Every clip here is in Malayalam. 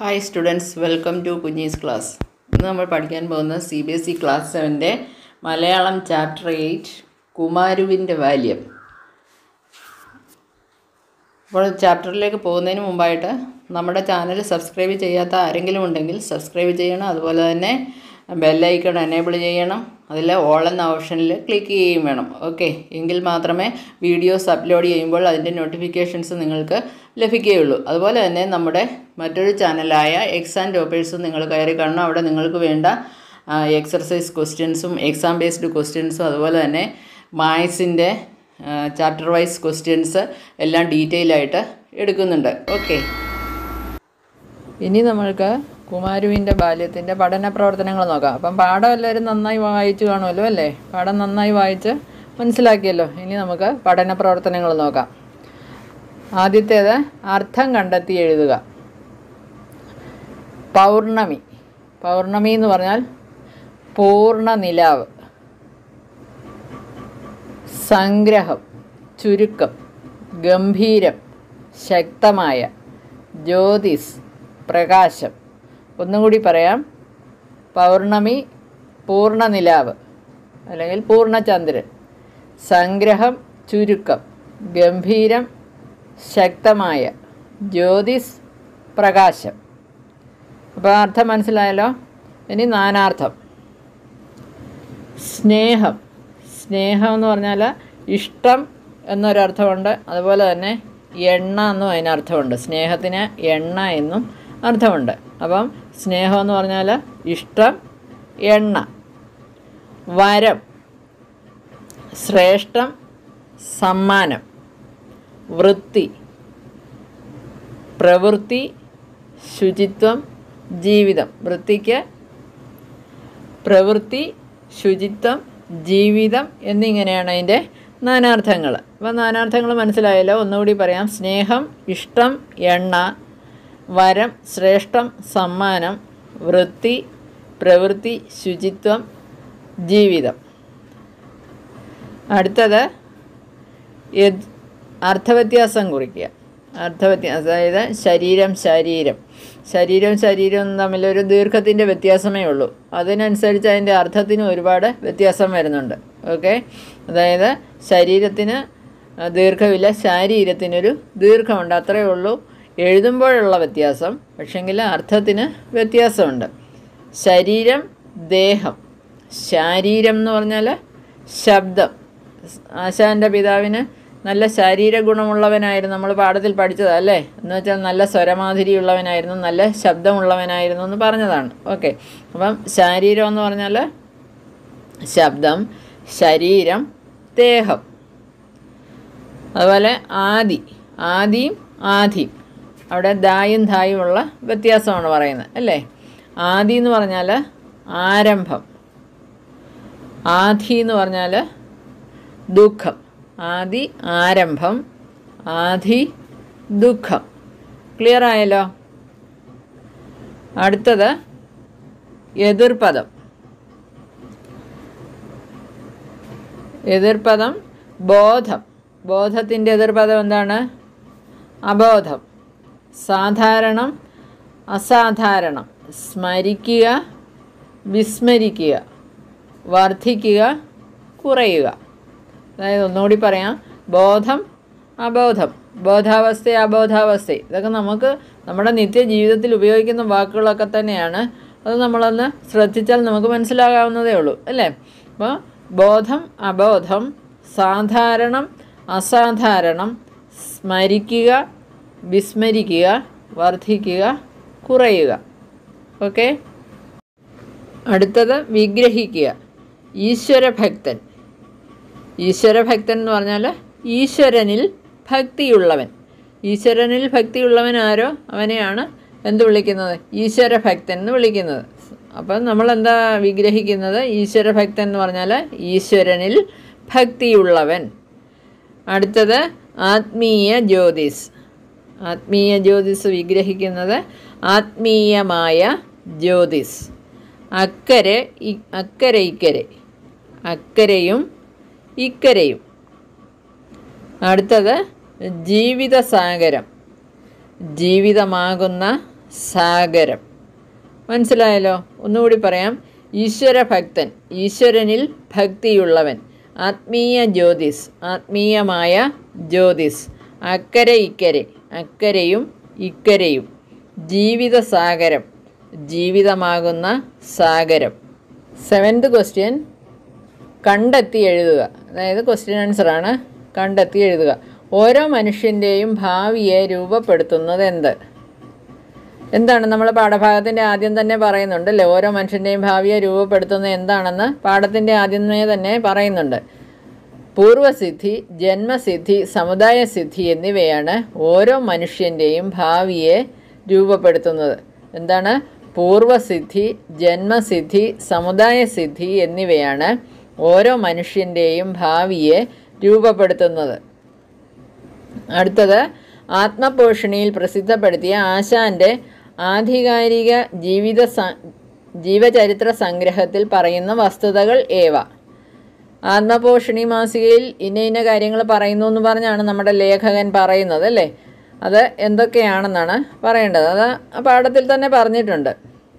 ഹായ് സ്റ്റുഡൻസ് വെൽക്കം ടു കുഞ്ഞീസ് ക്ലാസ് ഇന്ന് നമ്മൾ പഠിക്കാൻ പോകുന്ന C B S E class സെവൻ്റെ മലയാളം ചാപ്റ്റർ എയ്റ്റ് കുമാരുവിൻ്റെ ബാല്യം അപ്പോൾ ചാപ്റ്ററിലേക്ക് പോകുന്നതിന് മുമ്പായിട്ട് നമ്മുടെ ചാനൽ സബ്സ്ക്രൈബ് ചെയ്യാത്ത ആരെങ്കിലും ഉണ്ടെങ്കിൽ സബ്സ്ക്രൈബ് ചെയ്യണം അതുപോലെ തന്നെ ബെല്ലൈക്കൺ എനേബിൾ ചെയ്യണം അതിൽ ഓൾ എന്ന ഓപ്ഷനിൽ ക്ലിക്ക് ചെയ്യുകയും വേണം ഓക്കെ എങ്കിൽ മാത്രമേ വീഡിയോസ് അപ്ലോഡ് ചെയ്യുമ്പോൾ അതിൻ്റെ നോട്ടിഫിക്കേഷൻസ് നിങ്ങൾക്ക് ലഭിക്കുകയുള്ളൂ അതുപോലെ തന്നെ നമ്മുടെ മറ്റൊരു ചാനലായ എക്സാം ടോപ്പേഴ്സും നിങ്ങൾ കയറി കാണണം അവിടെ നിങ്ങൾക്ക് വേണ്ട എക്സർസൈസ് ക്വസ്റ്റ്യൻസും എക്സാം ബേസ്ഡ് ക്വസ്റ്റ്യൻസും അതുപോലെ തന്നെ മാത്സിൻ്റെ ചാപ്റ്റർ വൈസ് ക്വസ്റ്റ്യൻസ് എല്ലാം ഡീറ്റെയിൽ ആയിട്ട് എടുക്കുന്നുണ്ട് ഓക്കെ ഇനി നമ്മൾക്ക് കുമാരുവിൻ്റെ ബാല്യത്തിൻ്റെ പഠന പ്രവർത്തനങ്ങൾ നോക്കാം അപ്പം പാഠം എല്ലാവരും നന്നായി വായിച്ചു കാണുമല്ലോ അല്ലേ പാഠം നന്നായി വായിച്ച് മനസ്സിലാക്കിയല്ലോ ഇനി നമുക്ക് പഠന പ്രവർത്തനങ്ങൾ നോക്കാം ആദ്യത്തേത് അർത്ഥം കണ്ടെത്തി എഴുതുക പൗർണമി പൗർണമി എന്ന് പറഞ്ഞാൽ പൂർണ്ണ നിലാവ് സംഗ്രഹം ചുരുക്കം ഗംഭീരം ശക്തമായ ജ്യോതിസ് പ്രകാശം ഒന്നും കൂടി പറയാം പൗർണമി പൂർണ്ണ നിലാവ് അല്ലെങ്കിൽ പൂർണ്ണചന്ദ്രൻ സംഗ്രഹം ചുരുക്കം ഗംഭീരം ശക്തമായ ജ്യോതിസ് പ്രകാശം അപ്പോൾ അർത്ഥം മനസ്സിലായല്ലോ ഇനി നാനാർത്ഥം സ്നേഹം സ്നേഹം എന്ന് പറഞ്ഞാൽ ഇഷ്ടം എന്നൊരർത്ഥമുണ്ട് അതുപോലെ തന്നെ എണ്ണ എന്നും അതിനർത്ഥമുണ്ട് സ്നേഹത്തിന് എണ്ണ എന്നും അർത്ഥമുണ്ട് അപ്പം സ്നേഹം എന്ന് പറഞ്ഞാൽ ഇഷ്ടം എണ്ണ വരം ശ്രേഷ്ഠം സമ്മാനം വൃത്തി പ്രവൃത്തി ശുചിത്വം ജീവിതം വൃത്തിക്ക് പ്രവൃത്തി ശുചിത്വം ജീവിതം എന്നിങ്ങനെയാണ് അതിൻ്റെ നാനാർത്ഥങ്ങൾ അപ്പോൾ നാനാർത്ഥങ്ങൾ മനസ്സിലായല്ലോ ഒന്നുകൂടി പറയാം സ്നേഹം ഇഷ്ടം എണ്ണ വരം ശ്രേഷ്ഠം സമ്മാനം വൃത്തി പ്രവൃത്തി ശുചിത്വം ജീവിതം അടുത്തത് യത് അർത്ഥവ്യത്യാസം കുറിക്കുക അർത്ഥവ്യത്യാസം അതായത് ശരീരം ശരീരം ശരീരവും ശരീരവും തമ്മിലൊരു ദീർഘത്തിൻ്റെ വ്യത്യാസമേ ഉള്ളൂ അതിനനുസരിച്ച് അതിൻ്റെ അർത്ഥത്തിന് ഒരുപാട് വ്യത്യാസം വരുന്നുണ്ട് ഓക്കെ അതായത് ശരീരത്തിന് ദീർഘമില്ല ശാരീരത്തിനൊരു ദീർഘമുണ്ട് അത്രയേ ഉള്ളൂ എഴുതുമ്പോഴുള്ള വ്യത്യാസം പക്ഷെങ്കിൽ അർത്ഥത്തിന് വ്യത്യാസമുണ്ട് ശരീരം ദേഹം ശാരീരം എന്ന് പറഞ്ഞാൽ ശബ്ദം ആശാൻ്റെ പിതാവിന് നല്ല ശാരീര ഗുണമുള്ളവനായിരുന്നു നമ്മൾ പാഠത്തിൽ പഠിച്ചത് അല്ലേ എന്ന് വെച്ചാൽ നല്ല സ്വരമാധുരിയുള്ളവനായിരുന്നു നല്ല ശബ്ദമുള്ളവനായിരുന്നു എന്ന് പറഞ്ഞതാണ് ഓക്കെ അപ്പം ശാരീരം എന്ന് പറഞ്ഞാൽ ശബ്ദം ശരീരം ദേഹം അതുപോലെ ആദി ആദിയും ആധിയും അവിടെ ദായും ധായും ഉള്ള വ്യത്യാസമാണ് പറയുന്നത് അല്ലേ ആദി എന്ന് പറഞ്ഞാൽ ആരംഭം ആധി എന്ന് പറഞ്ഞാൽ ദുഃഖം ആദി ആരംഭം ആധി ദുഃഖം ക്ലിയർ ആയല്ലോ അടുത്തത് എതിർപദം എതിർപദം ബോധം ബോധത്തിൻ്റെ എതിർപദം എന്താണ് അബോധം സാധാരണം അസാധാരണം സ്മരിക്കുക വിസ്മരിക്കുക വർദ്ധിക്കുക കുറയുക അതായത് ഒന്നുകൂടി പറയാം ബോധം അബോധം ബോധാവസ്ഥ അബോധാവസ്ഥ ഇതൊക്കെ നമുക്ക് നമ്മുടെ നിത്യജീവിതത്തിൽ ഉപയോഗിക്കുന്ന വാക്കുകളൊക്കെ തന്നെയാണ് അത് നമ്മളൊന്ന് ശ്രദ്ധിച്ചാൽ നമുക്ക് മനസ്സിലാകാവുന്നതേ ഉള്ളൂ അല്ലേ അപ്പോൾ ബോധം അബോധം സാധാരണം അസാധാരണം സ്മരിക്കുക വിസ്മരിക്കുക വർദ്ധിക്കുക കുറയുക ഓക്കെ അടുത്തത് വിഗ്രഹിക്കുക ഈശ്വരഭക്തൻ ഈശ്വരഭക്തൻ എന്ന് പറഞ്ഞാൽ ഈശ്വരനിൽ ഭക്തിയുള്ളവൻ ഈശ്വരനിൽ ഭക്തിയുള്ളവൻ ആരോ അവനെയാണ് എന്ത് വിളിക്കുന്നത് ഈശ്വരഭക്തൻ എന്ന് വിളിക്കുന്നത് അപ്പം നമ്മൾ എന്താ വിഗ്രഹിക്കുന്നത് ഈശ്വരഭക്തൻ എന്ന് പറഞ്ഞാൽ ഈശ്വരനിൽ ഭക്തിയുള്ളവൻ അടുത്തത് ആത്മീയ ജ്യോതിസ് ആത്മീയ ജ്യോതിസ് വിഗ്രഹിക്കുന്നത് ആത്മീയമായ ജ്യോതിസ് അക്കരെ അക്കരെ ഇക്കരെ അക്കരയും ഇക്കരയും അടുത്തത് ജീവിതസാഗരം ജീവിതമാകുന്ന സാഗരം മനസ്സിലായല്ലോ ഒന്നുകൂടി പറയാം ഈശ്വരഭക്തൻ ഈശ്വരനിൽ ഭക്തിയുള്ളവൻ ആത്മീയ ജ്യോതിസ് ആത്മീയമായ ജ്യോതിസ് അക്കരെ ഇക്കരെ അക്കരയും ഇക്കരയും ജീവിത സാഗരം ജീവിതമാകുന്ന സാഗരം സെവൻത് ക്വസ്റ്റ്യൻ കണ്ടെത്തി എഴുതുക അതായത് ക്വസ്റ്റ്യൻ ആൻസറാണ് കണ്ടെത്തി എഴുതുക ഓരോ മനുഷ്യൻ്റെയും ഭാവിയെ രൂപപ്പെടുത്തുന്നത് എന്ത് എന്താണ് നമ്മൾ പാഠഭാഗത്തിൻ്റെ ആദ്യം തന്നെ പറയുന്നുണ്ടല്ലേ ഓരോ മനുഷ്യൻ്റെയും ഭാവിയെ രൂപപ്പെടുത്തുന്നത് എന്താണെന്ന് പാഠത്തിൻ്റെ ആദ്യമേ തന്നെ പറയുന്നുണ്ട് പൂർവസിദ്ധി ജന്മസിദ്ധി സമുദായ സിദ്ധി എന്നിവയാണ് ഓരോ മനുഷ്യൻ്റെയും ഭാവിയെ രൂപപ്പെടുത്തുന്നത് എന്താണ് പൂർവസിദ്ധി ജന്മസിദ്ധി സമുദായ സിദ്ധി എന്നിവയാണ് ഓരോ മനുഷ്യൻ്റെയും ഭാവിയെ രൂപപ്പെടുത്തുന്നത് അടുത്തത് ആത്മപോഷണിയിൽ പ്രസിദ്ധപ്പെടുത്തിയ ആശാന്റെ ആധികാരിക ജീവിത സ- ജീവചരിത്ര സംഗ്രഹത്തിൽ പറയുന്ന വസ്തുതകൾ ഏവ ആത്മപോഷണി മാസികയിൽ ഇന്ന ഇന്ന കാര്യങ്ങൾ പറയുന്നു എന്ന് പറഞ്ഞാണ് നമ്മുടെ ലേഖകൻ പറയുന്നത് അല്ലേ അത് എന്തൊക്കെയാണെന്നാണ് പറയേണ്ടത് അത് ആ പാഠത്തിൽ തന്നെ പറഞ്ഞിട്ടുണ്ട്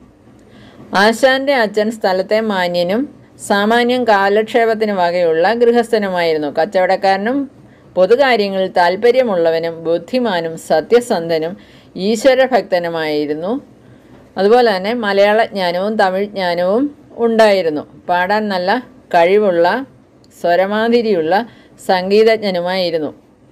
ആശാന്റെ അച്ഛൻ സ്ഥലത്തെ മാന്യനും സാമാന്യം കാലക്ഷേപത്തിന് വകയുള്ള ഗൃഹസ്ഥനുമായിരുന്നു കച്ചവടക്കാരനും പൊതുകാര്യങ്ങളിൽ താല്പര്യമുള്ളവനും ബുദ്ധിമാനും സത്യസന്ധനും ഈശ്വരഭക്തനുമായിരുന്നു അതുപോലെ തന്നെ മലയാള ജ്ഞാനവും തമിഴ് ജ്ഞാനവും ഉണ്ടായിരുന്നു പാടാൻ നല്ല കഴിവുള്ള സ്വരമാതിരിയുള്ള സംഗീതജ്ഞനുമായിരുന്നു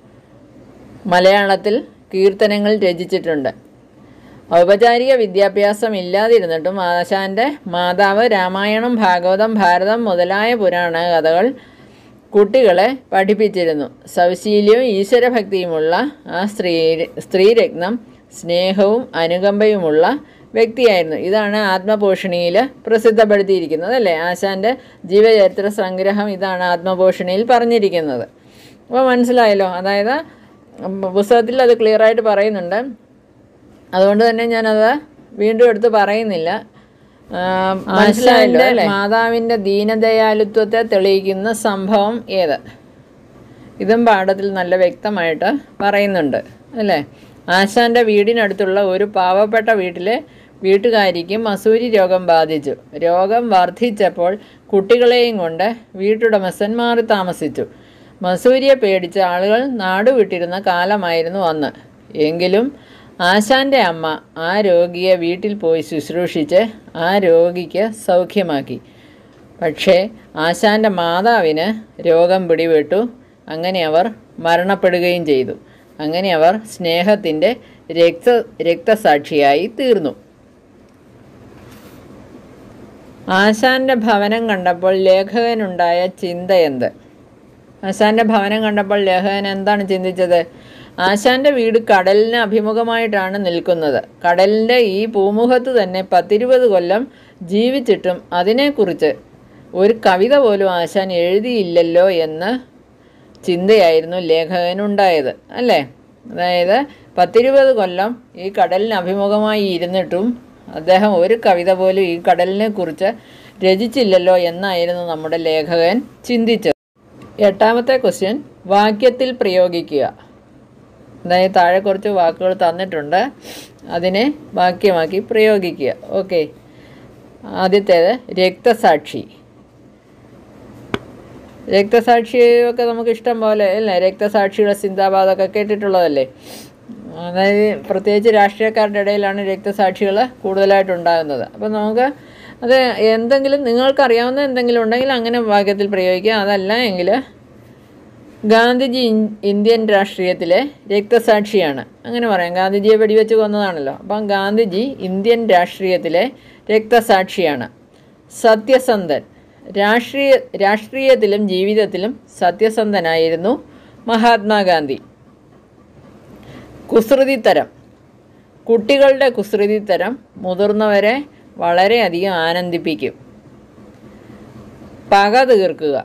മലയാളത്തിൽ കീർത്തനങ്ങൾ രചിച്ചിട്ടുണ്ട് ഔപചാരിക വിദ്യാഭ്യാസം ഇല്ലാതിരുന്നിട്ടും ആശാന്റെ മാതാവ് രാമായണം ഭാഗവതം ഭാരതം മുതലായ പുരാണ കഥകൾ കുട്ടികളെ പഠിപ്പിച്ചിരുന്നു സൗശീല്യവും ഈശ്വരഭക്തിയുമുള്ള ആ സ്ത്രീ സ്ത്രീരത്നം സ്നേഹവും അനുകമ്പയുമുള്ള വ്യക്തിയായിരുന്നു ഇതാണ് ആത്മപോഷണിയിൽ പ്രസിദ്ധപ്പെടുത്തിയിരിക്കുന്നത് അല്ലേ ആശാന്റെ ജീവചരിത്ര സംഗ്രഹം ഇതാണ് ആത്മപോഷണിയിൽ പറഞ്ഞിരിക്കുന്നത് അപ്പോൾ മനസ്സിലായല്ലോ അതായത് ഉം, പുസ്തകത്തിൽ അത് ക്ലിയറായിട്ട് പറയുന്നുണ്ട് അതുകൊണ്ട് തന്നെ ഞാനത് വീണ്ടും എടുത്ത് പറയുന്നില്ല ആ, മനസ്സിലായല്ലോ അല്ലേ മാതാവിൻ്റെ ദീനദയാലുത്വത്തെ തെളിയിക്കുന്ന സംഭവം ഏത് ഇതും പാഠത്തിൽ നല്ല വ്യക്തമായിട്ട് പറയുന്നുണ്ട് അല്ലേ ആശാന്റെ വീടിനടുത്തുള്ള ഒരു പാവപ്പെട്ട വീട്ടിലെ വീട്ടുകാരിക്ക് മസൂരി രോഗം ബാധിച്ചു രോഗം വർദ്ധിച്ചപ്പോൾ കുട്ടികളെയും കൊണ്ട് വീട്ടുടമസ്ഥൻ മാറി താമസിച്ചു മസൂരിയെ പേടിച്ച ആളുകൾ നാടുവിട്ടിരുന്ന കാലമായിരുന്നു അന്ന് എങ്കിലും ആശാന്റെ അമ്മ ആ രോഗിയെ വീട്ടിൽ പോയി ശുശ്രൂഷിച്ച് ആ രോഗിക്ക് സൗഖ്യമാക്കി പക്ഷേ ആശാന്റെ മാതാവിന് രോഗം പിടിപെട്ടു അങ്ങനെ അവർ മരണപ്പെടുകയും ചെയ്തു അങ്ങനെ അവർ സ്നേഹത്തിൻ്റെ രക്ത രക്തസാക്ഷിയായി തീർന്നു ആശാന്റെ ഭവനം കണ്ടപ്പോൾ ലേഖകനുണ്ടായ ചിന്ത എന്ത് ആശാന്റെ ഭവനം കണ്ടപ്പോൾ ലേഖകൻ എന്താണ് ചിന്തിച്ചത് ആശാന്റെ വീട് കടലിന് അഭിമുഖമായിട്ടാണ് നിൽക്കുന്നത് കടലിൻ്റെ ഈ പൂമുഖത്ത് തന്നെ പത്തിരുപത് കൊല്ലം ജീവിച്ചിട്ടും അതിനെക്കുറിച്ച് ഒരു കവിത പോലും ആശാൻ എഴുതിയില്ലല്ലോ എന്ന് ചിന്തയായിരുന്നു ലേഖകനുണ്ടായത് അല്ലേ അതായത് പത്തിരുപത് കൊല്ലം ഈ കടലിന് അഭിമുഖമായി ഇരുന്നിട്ടും അദ്ദേഹം ഒരു കവിത പോലും ഈ കടലിനെ കുറിച്ച് രചിച്ചില്ലല്ലോ എന്നായിരുന്നു നമ്മുടെ ലേഖകൻ ചിന്തിച്ചത് എട്ടാമത്തെ ക്വസ്റ്റ്യൻ വാക്യത്തിൽ പ്രയോഗിക്കുക അതായത് താഴെ കുറച്ച് വാക്കുകൾ തന്നിട്ടുണ്ട് അതിനെ വാക്യമാക്കി പ്രയോഗിക്കുക ഓക്കെ ആദ്യത്തേത് രക്തസാക്ഷി രക്തസാക്ഷിയൊക്കെ നമുക്ക് ഇഷ്ടം പോലെ അല്ലേ രക്തസാക്ഷിയുടെ സിന്ദാബാദൊക്കെ കേട്ടിട്ടുള്ളതല്ലേ അതായത് പ്രത്യേകിച്ച് രാഷ്ട്രീയക്കാരുടെ ഇടയിലാണ് രക്തസാക്ഷികൾ കൂടുതലായിട്ടുണ്ടാകുന്നത് അപ്പോൾ നമുക്ക് അത് എന്തെങ്കിലും നിങ്ങൾക്കറിയാവുന്ന എന്തെങ്കിലും ഉണ്ടെങ്കിൽ അങ്ങനെ വാക്യത്തിൽ പ്രയോഗിക്കുക അതല്ല എങ്കിൽ ഗാന്ധിജി ഇൻ- ഇന്ത്യൻ രാഷ്ട്രീയത്തിലെ രക്തസാക്ഷിയാണ് അങ്ങനെ പറയാം ഗാന്ധിജിയെ വെടിവെച്ച് കൊന്നതാണല്ലോ അപ്പം ഗാന്ധിജി ഇന്ത്യൻ രാഷ്ട്രീയത്തിലെ രക്തസാക്ഷിയാണ് സത്യസന്ധൻ രാഷ്ട്രീയ രാഷ്ട്രീയത്തിലും ജീവിതത്തിലും സത്യസന്ധനായിരുന്നു മഹാത്മാഗാന്ധി കുസൃതിത്തരം കുട്ടികളുടെ കുസൃതിത്തരം മുതിർന്നവരെ വളരെയധികം ആനന്ദിപ്പിക്കും പക തീർക്കുക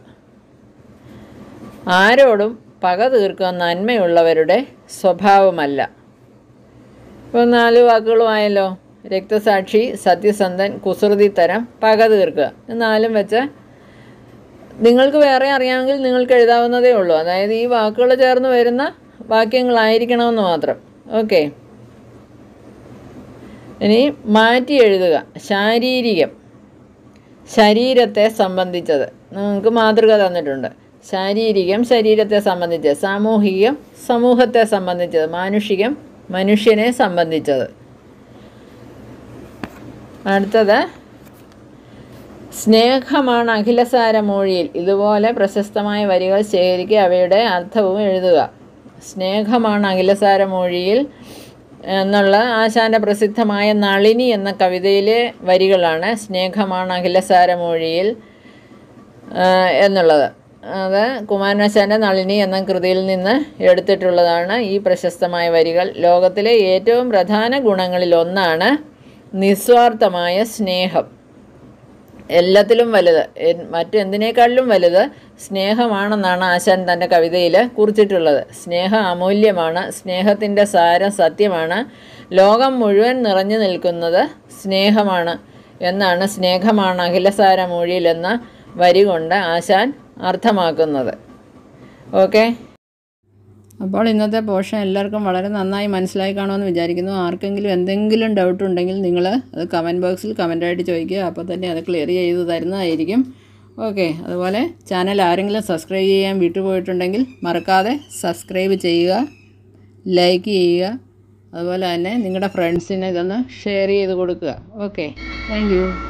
ആരോടും പക തീർക്കുക നന്മയുള്ളവരുടെ സ്വഭാവമല്ല ഇപ്പോൾ നാല് വാക്കുകളുമായല്ലോ രക്തസാക്ഷി സത്യസന്ധൻ കുസൃതിത്തരം പക തീർക്കുക ഇത് നാലും വെച്ച് നിങ്ങൾക്ക് വേറെ അറിയാമെങ്കിൽ നിങ്ങൾക്ക് എഴുതാവുന്നതേ ഉള്ളൂ അതായത് ഈ വാക്കുകൾ ചേർന്ന് വരുന്ന വാക്യങ്ങളായിരിക്കണമെന്ന് മാത്രം ഓക്കെ ഇനി മാറ്റി എഴുതുക ശാരീരികം ശരീരത്തെ സംബന്ധിച്ചത് നിങ്ങൾക്ക് മാതൃക തന്നിട്ടുണ്ട് ശാരീരികം ശരീരത്തെ സംബന്ധിച്ചത് സാമൂഹികം സമൂഹത്തെ സംബന്ധിച്ചത് മാനുഷികം മനുഷ്യനെ സംബന്ധിച്ചത് അടുത്തത് സ്നേഹമാണ് അഖിലസാരമൊഴിയിൽ ഇതുപോലെ പ്രശസ്തമായ വരികൾ ശേഖരിക്കുക അവയുടെ അർത്ഥവും എഴുതുക സ്നേഹമാണ് അഖിലസാരമൊഴിയിൽ എന്നുള്ള ആശാന്റെ പ്രസിദ്ധമായ നളിനി എന്ന കവിതയിലെ വരികളാണ് സ്നേഹമാണ് അഖിലസാരമൊഴിയിൽ ആ, എന്നുള്ളത് അത് കുമാരനാശാന്റെ നളിനി എന്ന കൃതിയിൽ നിന്ന് എടുത്തിട്ടുള്ളതാണ് ഈ പ്രശസ്തമായ വരികൾ ലോകത്തിലെ ഏറ്റവും പ്രധാന ഗുണങ്ങളിൽ ഒന്നാണ് നിസ്വാർത്ഥമായ സ്നേഹം എല്ലാത്തിലും വലുത് എൻ- മറ്റെന്തിനേക്കാളിലും വലുത് സ്നേഹമാണെന്നാണ് ആശാൻ തൻ്റെ കവിതയിൽ കുറിച്ചിട്ടുള്ളത് സ്നേഹം അമൂല്യമാണ് സ്നേഹത്തിൻ്റെ സാരം സത്യമാണ് ലോകം മുഴുവൻ നിറഞ്ഞു നിൽക്കുന്നത് സ്നേഹമാണ് എന്നാണ് സ്നേഹമാണ് അഖിലസാരമൊഴിയിൽ എന്ന വരി കൊണ്ട് ആശാൻ അർത്ഥമാക്കുന്നത് ഓക്കെ അപ്പോൾ ഇന്നത്തെ പോർഷൻ എല്ലാവർക്കും വളരെ നന്നായി മനസ്സിലായി കാണുമെന്ന് വിചാരിക്കുന്നു ആർക്കെങ്കിലും എന്തെങ്കിലും ഡൗട്ട് ഉണ്ടെങ്കിൽ നിങ്ങൾ അത് കമൻറ്റ് ബോക്സിൽ കമൻ്റായിട്ട് ചോദിക്കുക അപ്പോൾ തന്നെ അത് ക്ലിയർ ചെയ്ത് തരുന്നതായിരിക്കും ഓക്കെ അതുപോലെ ചാനൽ ആരെങ്കിലും സബ്സ്ക്രൈബ് ചെയ്യാൻ വിട്ടുപോയിട്ടുണ്ടെങ്കിൽ മറക്കാതെ സബ്സ്ക്രൈബ് ചെയ്യുക ലൈക്ക് ചെയ്യുക അതുപോലെ തന്നെ നിങ്ങളുടെ ഫ്രണ്ട്സിന് ഇതൊന്ന് ഷെയർ ചെയ്ത് കൊടുക്കുക ഓക്കെ താങ്ക്